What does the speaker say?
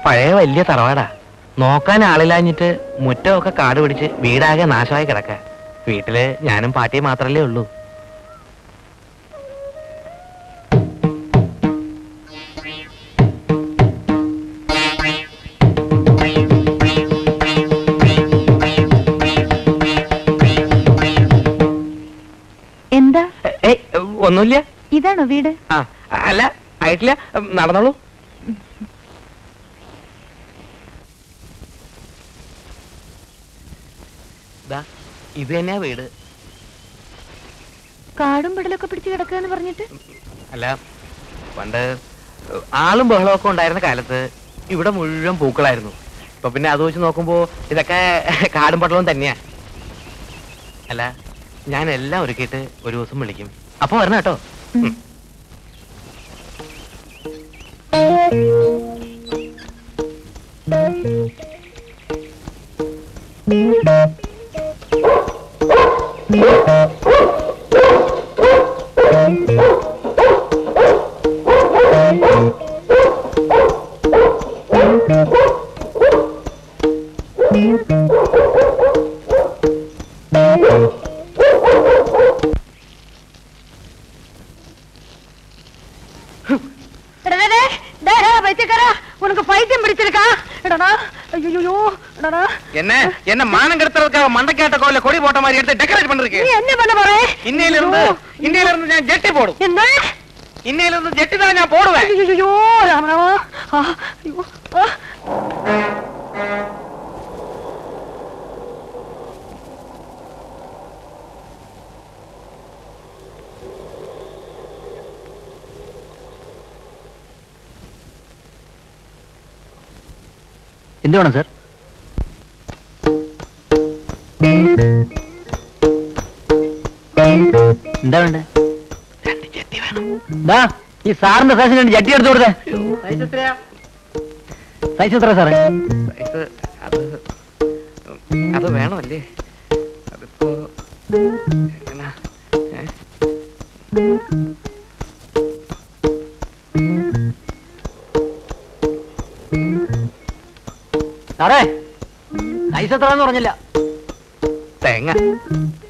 പഴയ വലിയ തറവാടാ നോക്കാൻ ആളില്ലാഞ്ഞിട്ട് മുറ്റമൊക്കെ കാട് പിടിച്ച് വീടാകെ നാശമായി കിടക്ക വീട്ടില് ഞാനും പാട്ടിയും മാത്രല്ലേ ഉള്ളൂ എന്താ ഏ- ഏയ് ഒന്നുമില്ല ഇതാണോ വീട് ആ അല്ല ആയിട്ടില്ല നടന്നോളൂ ദാ, ഇത് തന്നെയാ വീട് കാടും പടലൊക്കെ പിടിച്ച് കിടക്കുക പറഞ്ഞിട്ട് അല്ല പണ്ട് ആളും ബഹളമൊക്കെ ഉണ്ടായിരുന്ന കാലത്ത് ഇവിടെ മുഴുവൻ പൂക്കളായിരുന്നു ഇപ്പൊ പിന്നെ അത് വെച്ച് നോക്കുമ്പോ ഇതൊക്കെ കാടും പട്ടളവും തന്നെയാ അല്ല ഞാൻ എല്ലാം ഒരുക്കിയിട്ട് ഒരു ദിവസം വിളിക്കും അപ്പൊ വരണം കേട്ടോ ഉം. உனக்கு பைத்தியம் பிடிச்சிருக்கா எடடா ஐயோ எடடா என்ன என்ன மானம் கெடுத்துறதுக்காக மண்டைக்காட்ட கோயில கொடி போட்ட மாதிரி எடுத்து டெக்கரேட் நீ பண்ணிருக்கு என்ன பண்ண போற இன்னையில இருந்து இன்னையில இருந்து ഞാൻ ജെട്ടി പോടും என்ன இன்னையில இருந்து ஜெட்டி தான் ഞാൻ போடுவேன் ஐயோ ராமராமா ஆ, ஐயோ ஆ. എന്ത് വേണം സാർ എന്താ വേണ്ടേ ദാ, ഈ സാറിന്റെ സൈസിന് രണ്ട് ജട്ടി എടുത്തു കൊടുത്തേ സൈസ് എത്ര സാറേ ഇത് അത് അത് വേണമല്ലേ അതിപ്പോ എങ്ങനാ? ഏ? സാറേ സൈസ് എത്രന്ന് പറഞ്ഞില്ല തേങ്ങ